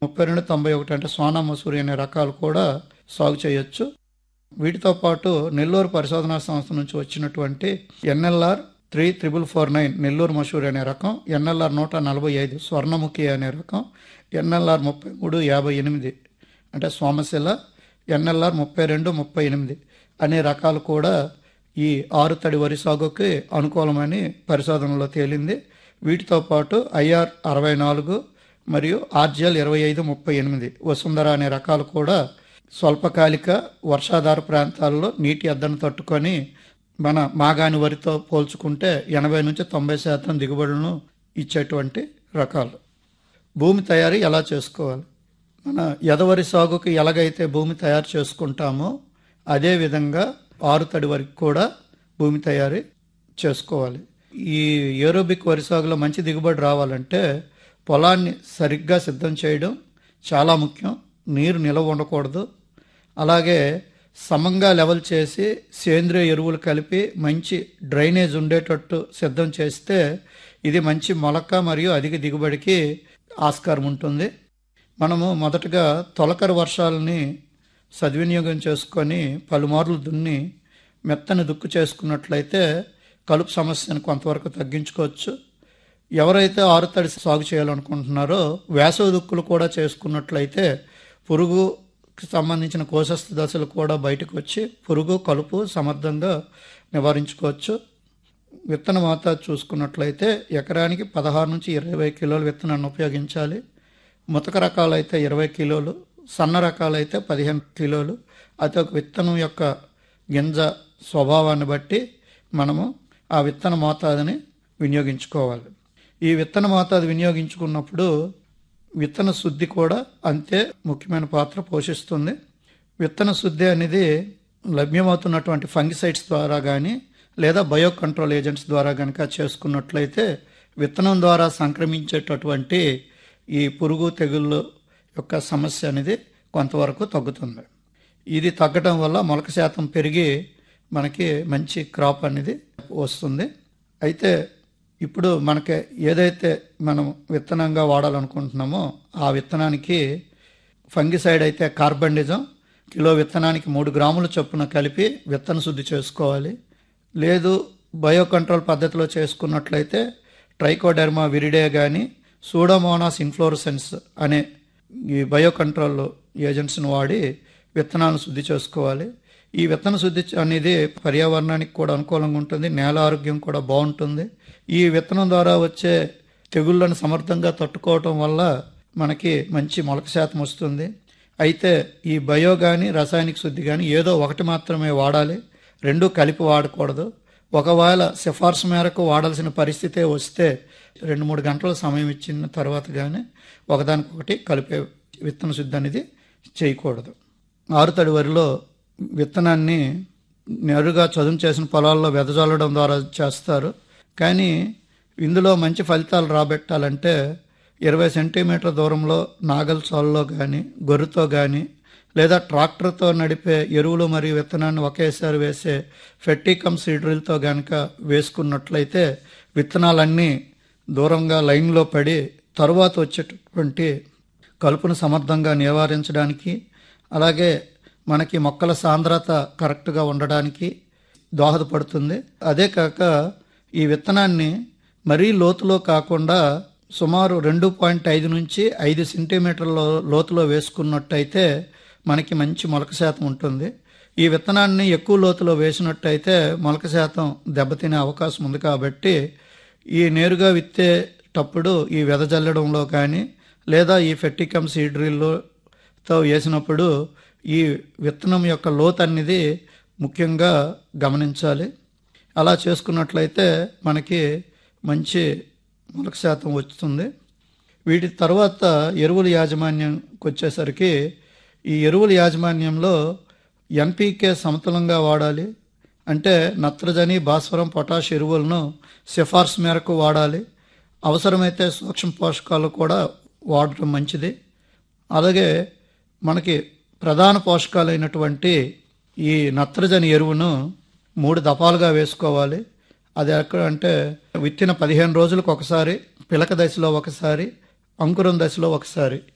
ముప్పై రెండు తొంభై ఒకటి అంటే సోనా మసూరి అనే రకాలు కూడా సాగు చేయొచ్చు వీటితో పాటు నెల్లూరు పరిశోధనా సంస్థ నుంచి వచ్చినటువంటి NLR three triple four nine Nellore Masuri అనే రకం ఎన్ఎల్ఆర్ నూట నలభై ఐదు స్వర్ణముఖి అనే రకం ఎన్ఎల్ఆర్ ముప్పై మూడు యాభై ఎనిమిది అంటే సోమశిల ఎన్ఎల్ఆర్ ముప్పై రెండు ముప్పై ఎనిమిది అనే రకాలు కూడా ఈ ఆరు తడి వరి సాగుకి అనుకూలమని పరిశోధనలో తేలింది వీటితో పాటు ఐఆర్ అరవై నాలుగు మరియు ఆర్జిఎల్ ఇరవై ఐదు ముప్పై ఎనిమిది వసుంధర అనే రకాలు కూడా స్వల్పకాలిక వర్షాధార ప్రాంతాల్లో నీటి ఎద్దను తట్టుకొని మన మాగాని వరితో పోల్చుకుంటే ఎనభై నుంచి తొంభై శాతం దిగుబడులను ఇచ్చేటువంటి రకాలు భూమి తయారీ ఎలా చేసుకోవాలి మన ఎదవరి సాగుకు ఎలాగైతే భూమి తయారు చేసుకుంటామో అదే విధంగా ఆరు తడి వరకు కూడా భూమి తయారీ చేసుకోవాలి ఈ ఏరోబిక్ వరి సాగులో మంచి దిగుబడి రావాలంటే పొలాన్ని సరిగ్గా సిద్ధం చేయడం చాలా ముఖ్యం నీరు నిలవ ఉండకూడదు అలాగే సమంగా లెవెల్ చేసి సేంద్రియ ఎరువులు కలిపి మంచి డ్రైనేజ్ ఉండేటట్టు సిద్ధం చేస్తే ఇది మంచి మొలక మరియు అధిక దిగుబడికి ఆస్కారం ఉంటుంది మనము మొదటగా తొలకరి వర్షాలని సద్వినియోగం చేసుకొని పలుమార్లు దున్ని మెత్తని దుక్కు చేసుకున్నట్లయితే కలుపు సమస్యను కొంతవరకు తగ్గించుకోవచ్చు ఎవరైతే ఆరుతడి సాగు చేయాలనుకుంటున్నారో వేసవి దుక్కులు కూడా చేసుకున్నట్లయితే పురుగుకి సంబంధించిన కోశస్థ దశలు కూడా బయటకు వచ్చి పురుగు కలుపు సమర్థంగా నివారించుకోవచ్చు విత్తన మోతాదు చూసుకున్నట్లయితే ఎకరానికి పదహారు నుంచి ఇరవై కిలోల విత్తనాన్ని ఉపయోగించాలి ముతక రకాలైతే ఇరవై కిలోలు సన్న రకాలైతే పదిహేను కిలోలు అది ఒక విత్తనం యొక్క గింజ స్వభావాన్ని బట్టి మనము ఆ విత్తన మోతాదుని వినియోగించుకోవాలి ఈ విత్తన మోతాదు వినియోగించుకున్నప్పుడు విత్తన శుద్ధి కూడా అంతే ముఖ్యమైన పాత్ర పోషిస్తుంది విత్తన శుద్ధి అనేది లభ్యమవుతున్నటువంటి ఫంగిసైడ్స్ ద్వారా కానీ లేదా బయో కంట్రోల్ ఏజెంట్స్ ద్వారా కనుక చేసుకున్నట్లయితే విత్తనం ద్వారా సంక్రమించేటటువంటి ఈ పురుగు తెగుళ్ళు యొక్క సమస్య అనేది కొంతవరకు తగ్గుతుంది ఇది తగ్గడం వల్ల మొలక శాతం పెరిగి మనకి మంచి క్రాప్ అనేది వస్తుంది అయితే ఇప్పుడు మనకి ఏదైతే మనం విత్తనంగా వాడాలనుకుంటున్నామో ఆ విత్తనానికి ఫంగిసైడ్ అయితే కార్బండిజం కిలో విత్తనానికి మూడు గ్రాముల చొప్పున కలిపి విత్తన శుద్ధి చేసుకోవాలి లేదు బయో కంట్రోల్ పద్ధతిలో చేసుకున్నట్లయితే ట్రైకోడెర్మా విరిడే కానీ సూడోమోనాస్ ఇన్ఫ్లోరసెన్స్ అనే ఈ బయో కంట్రోల్ ఏజెంట్స్ని వాడి విత్తనాలను శుద్ధి చేసుకోవాలి ఈ విత్తన శుద్ధి అనేది పర్యావరణానికి కూడా అనుకూలంగా ఉంటుంది నేల ఆరోగ్యం కూడా బాగుంటుంది ఈ విత్తనం ద్వారా వచ్చే తెగుళ్ళను సమర్థంగా తట్టుకోవటం వల్ల మనకి మంచి మొలక శాతం వస్తుంది అయితే ఈ బయో కానీ రసాయనిక శుద్ధి కానీ ఏదో ఒకటి మాత్రమే వాడాలి రెండు కలిపి వాడకూడదు ఒకవేళ సిఫార్సు మేరకు వాడాల్సిన పరిస్థితే వస్తే రెండు మూడు గంటల సమయం ఇచ్చిన తర్వాత కానీ ఒకదానికొకటి కలిపే విత్తన శుద్ధి అనేది చేయకూడదు ఆరుతడి వరిలో విత్తనాన్ని నేరుగా చదును చేసిన పొలాల్లో వెదజల్లడం ద్వారా చేస్తారు కానీ ఇందులో మంచి ఫలితాలు రాబెట్టాలంటే ఇరవై సెంటీమీటర్ దూరంలో నాగల్ సాల్లో కానీ గొర్రెతో కానీ లేదా ట్రాక్టర్తో నడిపే ఎరువులు మరియు విత్తనాన్ని ఒకేసారి వేసే ఫెట్టికమ్ సీడ్రిల్తో కనుక వేసుకున్నట్లయితే విత్తనాలన్నీ దూరంగా లైన్లో పడి తరువాత వచ్చేటటువంటి కలుపును సమర్థంగా నివారించడానికి అలాగే మనకి మొక్కల సాంద్రత కరెక్ట్గా ఉండడానికి దోహదపడుతుంది అదే కాక ఈ విత్తనాన్ని మరీ లోతులో కాకుండా సుమారు రెండు పాయింట్ ఐదు నుంచి ఐదు సెంటీమీటర్ల లోతులో వేసుకున్నట్టయితే మనకి మంచి మొలక శాతం ఉంటుంది ఈ విత్తనాన్ని ఎక్కువ లోతులో వేసినట్టయితే మొలక శాతం దెబ్బతినే అవకాశం ఉంది కాబట్టి ఈ నేరుగా విత్తేటప్పుడు ఈ వెదజల్లడంలో కానీ లేదా ఈ ఫెట్టికమ్ సీడ్రిల్తో వేసినప్పుడు ఈ విత్తనం యొక్క లోతు అనేది ముఖ్యంగా గమనించాలి అలా చేసుకున్నట్లయితే మనకి మంచి మొలక శాతం వస్తుంది వీటి తర్వాత ఎరువుల యాజమాన్యంకి వచ్చేసరికి ఈ ఎరువుల యాజమాన్యంలో ఎన్పీకే సమతులంగా వాడాలి అంటే నత్రజని భాస్వరం పొటాష్ ఎరువులను సిఫార్సు మేరకు వాడాలి అవసరమైతే సూక్ష్మ పోషకాలు కూడా వాడటం మంచిది అలాగే మనకి ప్రధాన పోషకాలైనటువంటి ఈ నత్రజని ఎరువును మూడు దఫాలుగా వేసుకోవాలి అది ఎక్కడ అంటే విత్తిన పదిహేను రోజులకు ఒకసారి పిలక దశలో ఒకసారి అంకురం దశలో ఒకసారి